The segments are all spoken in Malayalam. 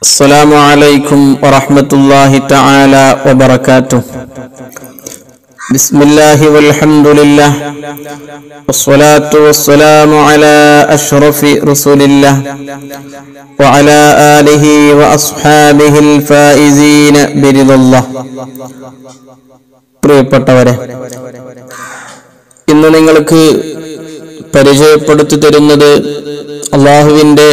السلام عليكم ورحمة الله تعالى وبركاته بسم الله والحمد لله والصلاة والسلام على أشرف رسول الله وعلى آله وأصحابه الفائزين برضا الله പ്രിയപ്പെട്ടവരെ ഇന്ന് നിങ്ങൾക്ക് പരിചയപ്പെടുത്തി തരുന്നത് അള്ളാഹുവിൻ്റെ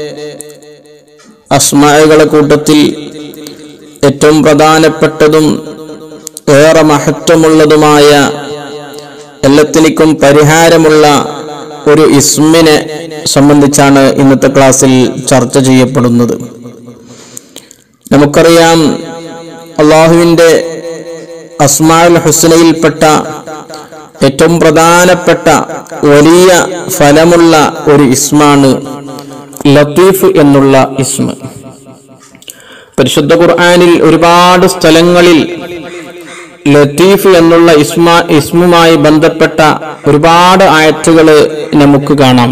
അസ്മായകളെ കൂട്ടത്തിൽ ഏറ്റവും പ്രധാനപ്പെട്ടതും ഏറെ മഹത്വമുള്ളതുമായ എല്ലാത്തിനും പരിഹാരമുള്ള ഒരു ഇസ്മിനെ സംബന്ധിച്ചാണ് ഇന്നത്തെ ക്ലാസ്സിൽ ചർച്ച ചെയ്യപ്പെടുന്നത് നമുക്കറിയാം അള്ളാഹുവിൻ്റെ അസ്മാൽ ഹുസ്നയിൽപ്പെട്ട ഏറ്റവും പ്രധാനപ്പെട്ട വലിയ ഫലമുള്ള ഒരു ഇസ്മാണ് ലത്തീഫ് എന്നുള്ള ഇസ്മ പരിശുദ്ധ ഖുർആനിൽ ഒരുപാട് സ്ഥലങ്ങളിൽ ലത്തീഫ് എന്നുള്ള ഇസ്മ ഇസ്മുമായി ബന്ധപ്പെട്ട ഒരുപാട് ആയത്തുകൾ നമുക്ക് കാണാം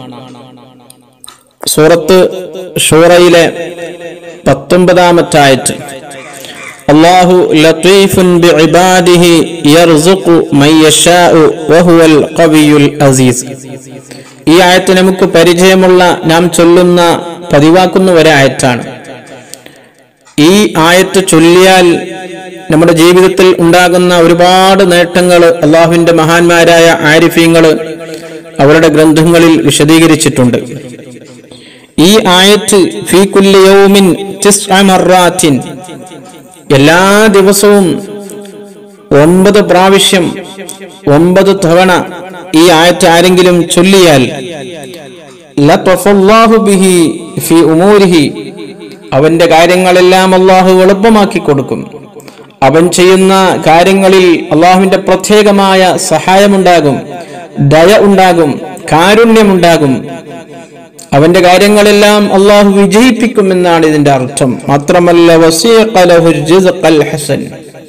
സൂറത്ത് ഷൂറയിലെ പത്തൊമ്പതാമത്തെ ആയത്ത് അള്ളാഹു ലത്തീഫുൻ ബിഇബാദിഹി യർസുഖു മൻ യശാഉ വഹുവൽ ഖവിയുൽ അസീസ് ഈ ആയത്ത് നമുക്ക് പരിചയമുള്ള നാം ചൊല്ലുന്ന പതിവാക്കുന്ന ഒരായത്താണ് ഈ ആയത്ത് ചൊല്ലിയാൽ നമ്മുടെ ജീവിതത്തിൽ ഉണ്ടാകുന്ന ഒരുപാട് നേട്ടങ്ങൾ അള്ളാഹുവിന്റെ മഹാന്മാരായ ആരിഫീങ്ങൾ അവരുടെ ഗ്രന്ഥങ്ങളിൽ വിശദീകരിച്ചിട്ടുണ്ട് ഈ ആയത്ത് ഫീ കുല്ലി യൗമിൻ തിസ്അ മർറാത്തിൻ എല്ലാ ദിവസവും ഒമ്പത് പ്രാവശ്യം ഒമ്പത് തവണ ഈ ആയത്ത് ആരെങ്കിലും ചൊല്ലിയാൽ ലത്വഫല്ലാഹു ബിഹി ഫി ഉമൂരിഹി അവന്റെ കാര്യങ്ങളെല്ലാം അള്ളാഹു എളുപ്പമാക്കി കൊടുക്കും അവൻ ചെയ്യുന്ന കാര്യങ്ങളിൽ അള്ളാഹുവിന്റെ പ്രത്യേകമായ സഹായമുണ്ടാകും ദയ ഉണ്ടാകും കാരുണ്യമുണ്ടാകും അവന്റെ കാര്യങ്ങളെല്ലാം അള്ളാഹു വിജയിപ്പിക്കുമെന്നാണ് ഇതിന്റെ അർത്ഥം മാത്രമല്ല വസീഖലഹു റിസ്ഖൽ ഹസൻ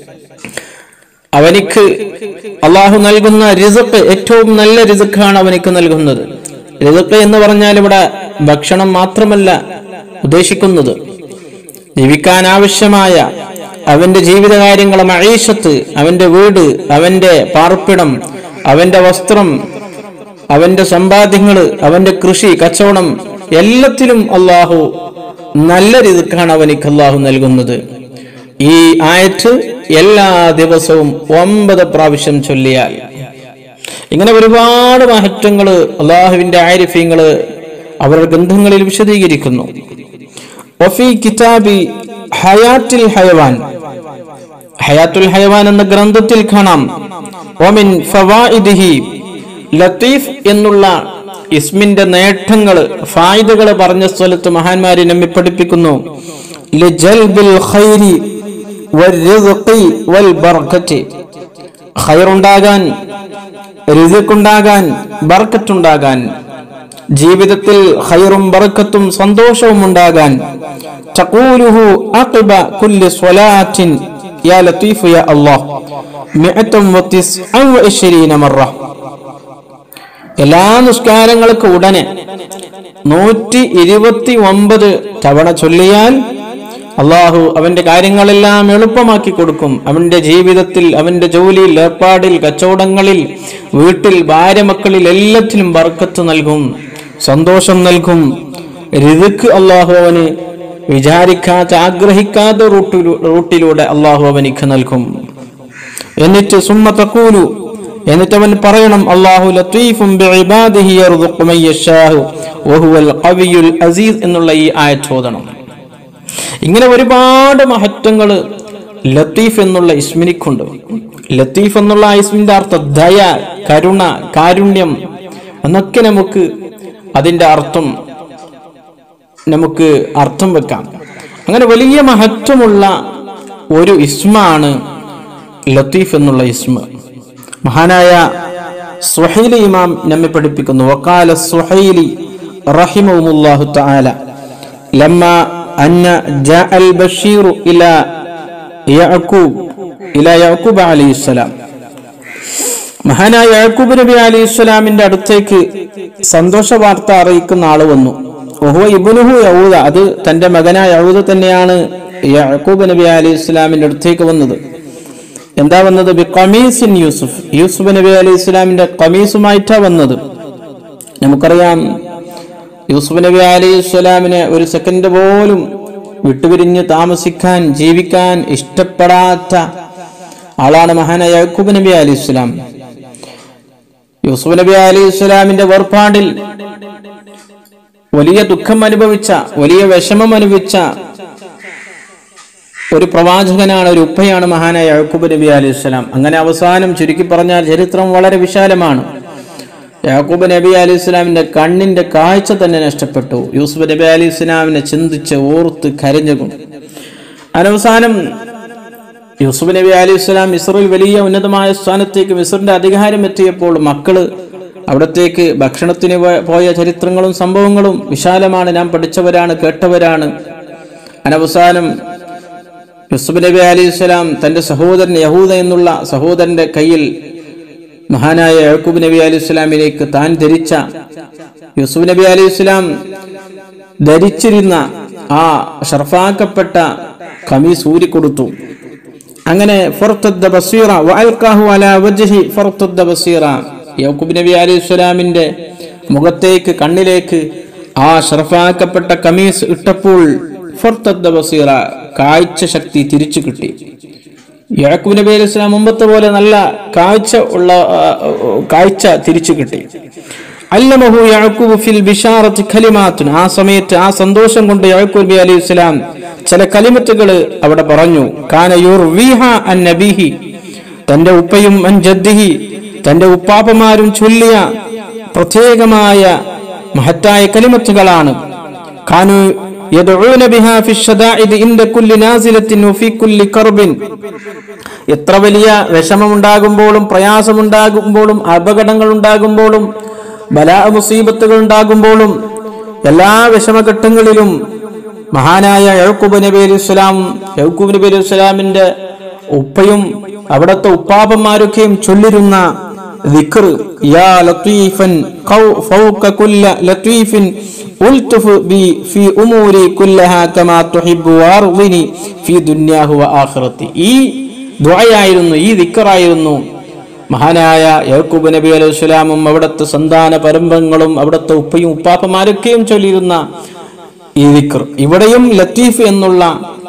അവനിക്ക് അള്ളാഹു നൽകുന്ന റിസക്ക് ഏറ്റവും നല്ല റിസക്കാണ് അവനിക്ക് നൽകുന്നത് റിസക്ക് എന്ന് പറഞ്ഞാൽ ഇവിടെ ഭക്ഷണം മാത്രമല്ല ഉദ്ദേശിക്കുന്നത് ജീവിക്കാൻ ആവശ്യമായ അവന്റെ ജീവിതകാര്യങ്ങൾ മഴീഷത്ത് അവന്റെ വീട് അവന്റെ പാർപ്പിടം അവന്റെ വസ്ത്രം അവന്റെ സമ്പാദ്യങ്ങള് അവന്റെ കൃഷി കച്ചവടം എല്ലാത്തിലും അള്ളാഹു നല്ല റിസക്കാണ് അവനിക്ക് അള്ളാഹു നൽകുന്നത് ഈ ആയത്ത് എല്ലാ ദിവസവും ഒമ്പത് പ്രാവശ്യം ചൊല്ലിയാൽ ഇങ്ങനെ ഒരുപാട് മഹത്വങ്ങള് അള്ളാഹുവിന്റെ ആരിഫ്യങ്ങള് അവരുടെ ഗ്രന്ഥങ്ങളിൽ വിശദീകരിക്കുന്നു ഒഫി കിതാബി ഹയാത്തുൽ ഹയവാൻ ഹയാത്തുൽ ഹയവാൻ എന്ന ഗ്രന്ഥത്തിൽ കാണാം ഒമിൻ ഫവാഇദിഹി ലത്തീഫ് എന്നുള്ള ഇസ്മിന്റെ നേട്ടങ്ങള് ഫായിദകള് പറഞ്ഞ സ്ഥലത്ത് മഹാന്മാരെ നമ്മെ പഠിപ്പിക്കുന്നു ലജൽബിൽ ഖൈരി വൽറിസ്ഖി വൽബർക്കത്തി ഖൈറുണ്ടാകാൻ റിസ്ഖുണ്ടാകാൻ ബർക്കത്തുണ്ടാകാൻ ജീവിതത്തിൽ ഖൈറും ബർക്കത്തും സന്തോഷവും ഉണ്ടാകാൻ തഖൂലുഹു അഖബ കുല്ലി സ്വലാത്തിൻ യാ ലത്തീഫ് യാ അല്ലാഹ് 129 മറ എല്ലാ നിസ്കാരങ്ങൾക്ക് ഉടനെ നൂറ്റി ഇരുപത്തി ഒമ്പത് തവണ ചൊല്ലിയാൽ അള്ളാഹു അവന്റെ കാര്യങ്ങളെല്ലാം എളുപ്പമാക്കി കൊടുക്കും അവന്റെ ജീവിതത്തിൽ അവന്റെ ജോലിയിൽ ഏർപ്പാടിൽ കച്ചവടങ്ങളിൽ വീട്ടിൽ ഭാര്യമക്കളിൽ എല്ലാത്തിലും ബർക്കത്ത് നൽകും സന്തോഷം നൽകും രിതുക്ക് അള്ളാഹു അവന് വിചാരിക്കാത്ത ആഗ്രഹിക്കാത്ത റൂട്ടിലൂ റൂട്ടിലൂടെ അള്ളാഹു അവനിക്ക് നൽകും എന്നിട്ട് സുമ്മ തക്കൂലു എന്നിട്ട് അവൻ പറയണം അള്ളാഹു ലത്തീഫും ബിഇബാദിഹി യർസുഖു മൻ യശാഹു വഹുവൽ ഖവിയുൽ അസീസ് എന്നുള്ള ഈ ആയത്ത് ഓതണം ഇങ്ങനെ ഒരുപാട് മഹത്വങ്ങൾ ലത്തീഫ് എന്നുള്ള ഇസ്മിനിക്കുണ്ട് ലത്തീഫ് എന്നുള്ള ആ ഇസ്മിന്റെ അർത്ഥം ദയ കരുണ കാരുണ്യം എന്നൊക്കെ നമുക്ക് അതിന്റെ അർത്ഥം നമുക്ക് അർത്ഥം വെക്കാം അങ്ങനെ വലിയ മഹത്വമുള്ള ഒരു ഇസ്മാണ് ലത്തീഫ് എന്നുള്ള ഇസ്മ മഹാനായ സുഹൈലി ഇമാം നമ്മെ പഠിപ്പിക്കുന്നു വക്കാല സുഹൈലി റഹിമഹുല്ലാഹു തആല ലമ്മ അന്ന ജാ അൽ ബഷീർ ഇല യഅഖൂബ് ഇല യഅഖൂബ് അലൈഹിസ്സലാം മഹാനായ യാക്കൂബ് നബി അലൈഹി ഇസ്ലാമിന്റെ അടുത്തേക്ക് സന്തോഷ വാർത്ത അറിയിക്കുന്ന ആള് വന്നു ഒഹുവ ഇബുനുഹു യഹൂദ അത് തന്റെ മകനായ യഹൂദ തന്നെയാണ് യാക്കൂബ് നബി അലി ഇസ്ലാമിന്റെ അടുത്തേക്ക് വന്നത് എന്താ വന്നത് ബി ഖമീസിൻ യൂസുഫ് യൂസുഫ് നബി അലി ഇസ്ലാമിന്റെ ഖമീസുമായിട്ടാ വന്നത് നമുക്കറിയാം യൂസുഫ് നബി അലി ഇസ്ലാമിനെ ഒരു സെക്കൻഡ് പോലും വിട്ടുപിരിഞ്ഞ് താമസിക്കാൻ ജീവിക്കാൻ ഇഷ്ടപ്പെടാത്ത ആളാണ് മഹാനായ യാക്കൂബ് നബി അലി ഇസ്ലാം യൂസുഫ് നബി അലി ഇസ്ലാമിന്റെ വേർപാടിൽ വലിയ ദുഃഖം അനുഭവിച്ച വലിയ വിഷമം അനുഭവിച്ച ഒരു പ്രവാചകനാണ് ഒരു ഉപ്പയാണ് മഹാനായ യാക്കൂബ് നബി അലൈഹി സ്വലാം അങ്ങനെ അവസാനം ചുരുക്കി പറഞ്ഞാൽ ചരിത്രം വളരെ വിശാലമാണ് യാക്കൂബ് നബി അലൈഹി സ്വലാമിന്റെ കണ്ണിന്റെ കാഴ്ച തന്നെ നഷ്ടപ്പെട്ടു യൂസുഫ് നബി അലൈഹി സ്വലാമിനെ ചിന്തിച്ച് ഓർത്ത് കരഞ്ഞും അനവസാനം യൂസുഫ് നബി അലൈഹി സ്വലാം മിസ്റിൽ വലിയ ഉന്നതമായ സ്ഥാനത്തേക്ക് മിസ്റിന്റെ അധികാരം എത്തിയപ്പോൾ മക്കള് അവിടത്തേക്ക് ഭക്ഷണത്തിന് പോ- പോയ ചരിത്രങ്ങളും സംഭവങ്ങളും വിശാലമാണ് നാം പഠിച്ചവരാണ് കേട്ടവരാണ് അനവസാനം യൂസുഫ് നബി അലൈഹി സ്വലാം തന്റെ സഹോദരൻ യഹൂദ എന്നുള്ള സഹോദരന്റെ കയ്യിൽ മഹാനായ യാക്കൂബ് നബി അലൈഹി സ്വലാമിലേക്ക് താൻ ധരിച്ച യൂസുഫ് നബി അലൈഹി സ്വലാം ധരിച്ചിരുന്ന ആ ഷർഫാക്കപ്പെട്ട കമീസ് ഊരിക്കൊടുത്തു അങ്ങനെ ഫർത്തദ്ദ ബസീറ വഅൽഖാഹു അലാ വജ്ഹി ഫർത്തദ്ദ ബസീറ യാക്കൂബ് നബി അലൈഹി സ്വലാമിന്റെ മുഖത്തേക്ക് കണ്ണിലേക്ക് ആ ഷർഫാക്കപ്പെട്ട കമീസ് ഇട്ടപ്പോൾ ഫർത്തദ്ദ ബസീറ കാഴ്ച ശക്തി തിരിച്ചു കിട്ടി യാക്കൂബ് നബി അലൈഹി സ്വലാം മുമ്പത്തെ പോലെ നല്ല കാഴ്ച ഉള്ള ആ, കാഴ്ച തിരിച്ചു കിട്ടി അല്ലമഹു യാക്കൂബ് ഫിൽ ബിഷാറത്ത് ഖലിമാത്തുൻ ആ സമയത്ത് ആ സന്തോഷം കൊണ്ട് യാക്കൂബ് നബി അലൈഹി സ്വലാം ചില കലിമത്തുകൾ അവിടെ പറഞ്ഞു കാന യുർവിഹ അൻ നബിഹി തന്റെ ഉപ്പയും അൻ ജദ്ദിഹി തന്റെ ഉപ്പാപ്പമാരും ചൊല്ലിയ പ്രത്യേകമായ മഹത്തായ കലിമത്തുകളാണ് കാനു യദ്ഊന ബിഹാ ഫി الشدائد عند كل نازلة وفي كل كرب എത്ര വലിയ വിഷമമുണ്ടാകുമ്പോഴും പ്രയാസമുണ്ടാകുമ്പോഴും അപകടങ്ങൾ ഉണ്ടാകുമ്പോഴും ബലാ മുസീബത്തുകൾ ഉണ്ടാകുമ്പോഴും എല്ലാ വിഷമഘട്ടങ്ങളിലും മഹാനായ യഹൂബ് നബി അലൈഹി സ്വലാം യഹൂബ് നബി അലൈഹി സ്വലാമിന്റെ ഉപ്പയും അവിടുത്തെ ഉപ്പാപ്പന്മാരൊക്കെയും ചൊല്ലിരുന്ന ذكر يا لطيفا قو- فوق كل لطيف ألتف بي في أموري كلها كما تحب وارضني في دنياه وآخرتي ഈ ദുആയായിരുന്നു ഈ ദിക്കറായിരുന്നു മഹാനായ യാക്കൂബ് നബി അലൈഹി സ്വലാമും അവിടുത്തെ സന്താന പരമ്പരങ്ങളും അവിടുത്തെ ഉപ്പയും ഉപ്പാപ്പമാരൊക്കെയും ചൊല്ലിയിരുന്ന ഈ ദിക്കർ ഇവിടെയും ലത്തീഫ് എന്നുള്ള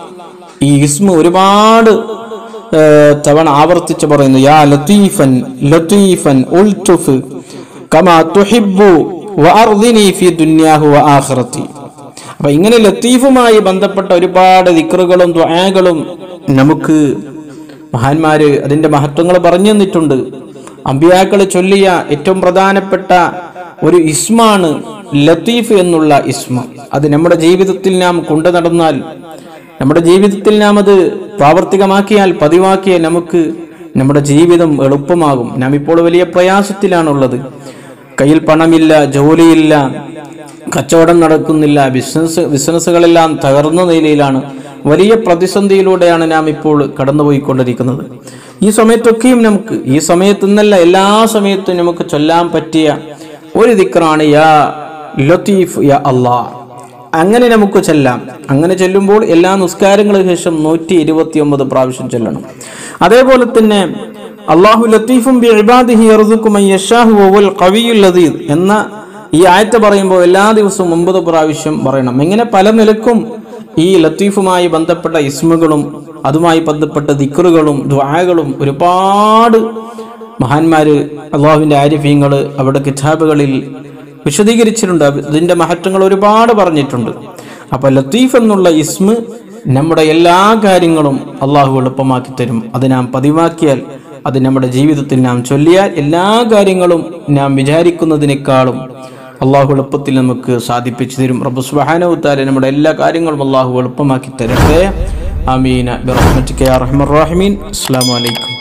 ഈ ഇസ്മ ഒരുപാട് ഏ, തവണ ആവർത്തിച്ച് പറയുന്നു യാ ലത്തീഫൻ ലത്തീഫൻ ഉൽതുഫ് കമാ തുഹിബ്ബു വഅർദിനി ഫി ദുനിയാഹു വആഖിറതി അപ്പൊ ഇങ്ങനെ ലത്തീഫുമായി ബന്ധപ്പെട്ട ഒരുപാട് ദിക്റുകളും ദ്വാകളും നമുക്ക് മഹാന്മാര് അതിന്റെ മഹത്വങ്ങൾ പറഞ്ഞു തന്നിട്ടുണ്ട് അമ്പിയാക്കൾ ചൊല്ലിയ ഏറ്റവും പ്രധാനപ്പെട്ട ഒരു ഇസ്മാണ് ലത്തീഫ് എന്നുള്ള ഇസ്മ അത് നമ്മുടെ ജീവിതത്തിൽ നാം കൊണ്ടു നടന്നാൽ നമ്മുടെ ജീവിതത്തിൽ നാം അത് പ്രാവർത്തികമാക്കിയാൽ പതിവാക്കിയാൽ നമുക്ക് നമ്മുടെ ജീവിതം എളുപ്പമാകും നാം ഇപ്പോൾ വലിയ പ്രയാസത്തിലാണുള്ളത് കയ്യിൽ പണമില്ല ജോലിയില്ല കച്ചവടം നടക്കുന്നില്ല ബിസിനസ് ബിസിനസ്സുകളെല്ലാം തകർന്ന നിലയിലാണ് വലിയ പ്രതിസന്ധിയിലൂടെയാണ് നാം ഇപ്പോൾ കടന്നുപോയിക്കൊണ്ടിരിക്കുന്നത് ഈ സമയത്തൊക്കെയും നമുക്ക് ഈ സമയത്ത് നിന്നല്ല എല്ലാ സമയത്തും നമുക്ക് ചൊല്ലാൻ പറ്റിയ ഒരു ദിക്റാണ് യാ ലത്തീഫ് യാ അള്ളാഹ് അങ്ങനെ നമുക്ക് ചെല്ലാം അങ്ങനെ ചെല്ലുമ്പോൾ എല്ലാ നിസ്കാരങ്ങൾക്ക് ശേഷം നൂറ്റി ഇരുപത്തി ഒമ്പത് പ്രാവശ്യം ചെല്ലണം അതേപോലെ തന്നെ അള്ളാഹു ലത്തീഫും ബി ഇബാദിഹി യർസുഖു മൻ യശാഹു വഹുവൽ ഖവിയ്യുൽ ലദീദ് എന്ന ഈ ആയത്ത് പറയുമ്പോൾ എല്ലാ ദിവസവും ഒമ്പത് പ്രാവശ്യം പറയണം ഇങ്ങനെ പല നിലക്കും ഈ ലത്തീഫുമായി ബന്ധപ്പെട്ട ഇസ്മുകളും അതുമായി ബന്ധപ്പെട്ട ദിക്റുകളും ദ്വാകളും ഒരുപാട് മഹാന്മാര് അള്ളാഹുവിന്റെ ആരിഫ്യങ്ങൾ അവിടെ കിതാബുകളിൽ വിശദീകരിച്ചിട്ടുണ്ട് ഇതിന്റെ മഹത്വങ്ങൾ ഒരുപാട് പറഞ്ഞിട്ടുണ്ട് അപ്പൊ ലത്തീഫ് എന്നുള്ള ഇസ്മ് നമ്മുടെ എല്ലാ കാര്യങ്ങളും അള്ളാഹു എളുപ്പമാക്കി തരും അത് നാം പതിവാക്കിയാൽ അത് നമ്മുടെ ജീവിതത്തിൽ നാം ചൊല്ലിയാൽ എല്ലാ കാര്യങ്ങളും നാം വിചാരിക്കുന്നതിനേക്കാളും അള്ളാഹു എളുപ്പത്തിൽ നമുക്ക് സാധിപ്പിച്ചു തരും റബ്ബു സുബ്ഹാനഹു തആല നമ്മുടെ എല്ലാ കാര്യങ്ങളും അള്ളാഹു എളുപ്പമാക്കി തരട്ടെ ആമീന ബിറഹ്മതിക യാ റഹ്മർ റഹീമീൻ അസ്സലാമു അലൈക്കും